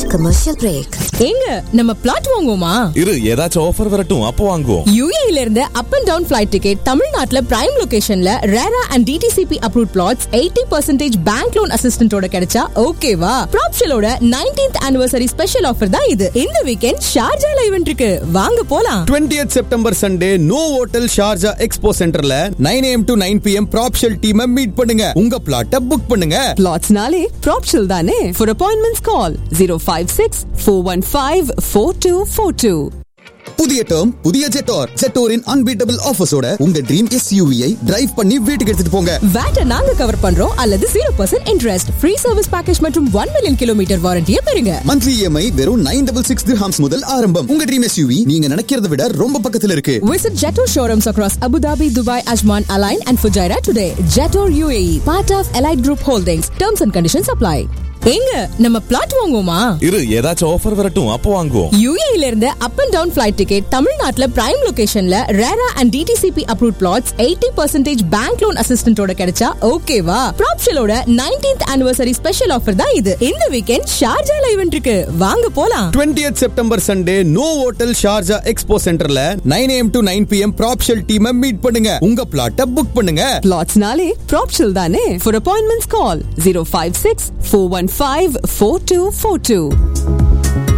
commercial break. ஏங்க நம்ம plot வாங்குவோமா இரு ஏதாச்சும் ஆஃபர் வரட்டும் அப்போ வாங்குவோம் யூஏல இருந்து up and down flight ticket தமிழ்நாட்டுல பிரைம் லொகேஷன்ல RERA and DTCP approve flats eighty percentage bank loan அசிஸ்டன்டோட கிடைச்சா ஓகேவா ப்ராப்ஷலோட நைன்டீன்த் ஆனிவர்சரி ஸ்பெஷல் ஆஃபர் தான் இது இந்த வீக்கெண்ட் ஷார்ஜால ஈவென்ட் இருக்கு வாங்க போலாம் 20th September Sunday Novotel Sharjah expo சென்டர்ல nine AM to nine PM ப்ராப்ஷல் டீமை மீட் பண்ணுங்க உங்க பிளாட்டை புக் பண்ணுங்க பிளாட்ஸ்னாலே ப்ராப்ஷல் தானே for appointments call zero five six four one five four two four two புதிய டேர்ம் புதிய ஜெட்டோர் ஜெட்டோரின் அன்பீட்டபிள் ஆஃபர்ஸோட உங்க ட்ரீம் எஸ்யூவியை டிரைவ் பண்ணி வீட்டுக்கு எடுத்துட்டு போங்க வேட்டை நாங்க கவர் பண்றோம் அல்லது zero percent interest free service package மற்றும் ஒன் மில்லியன் கிலோமீட்டர் வாரண்டியை பெறுங்க மந்த்லி இஎம்ஐ வெறும் நைன் டபுள் சிக்ஸ் ஹாம்ஸ் முதல் ஆரம்பம் உங்க ட்ரீம் எஸ்யூவி நீங்க நினைக்கிறத விட ரொம்ப பக்கத்துல இருக்கு Visit Jetor showrooms across Abu Dhabi, Dubai, Ajman, Align, and Fujairah today. Jetor UAE, part of Allied Group Holdings. Terms and conditions apply. ஏங்க நம்ம பிளாட் வாங்குவோமா இரு ஏதாச்சும் ஆஃபர் வரட்டும் அப்போ வாங்குவோம் யூஏல இருந்து up and down flight ticket தமிழ்நாட்டுல பிரைம் லொகேஷன்ல RERA and DTCP approve flats eighty percentage bank loan அசிஸ்டன்டோட கிடைச்சா ஓகேவா ப்ராப்ஷலோட நைன்டீன்த் ஆனிவர்சரி ஸ்பெஷல் ஆஃபர் தான் இது இந்த வீக்கெண்ட் ஷார்ஜால ஈவென்ட் இருக்கு வாங்க போலாம் 20th September Sunday Novotel Sharjah expo சென்டர்ல nine AM to nine PM ப்ராப்ஷல் டீமை மீட் பண்ணுங்க உங்க பிளாட்டை புக் பண்ணுங்க பிளாட்ஸ்னாலே ப்ராப்ஷல் தானே for appointments call zero five six four one five four two four two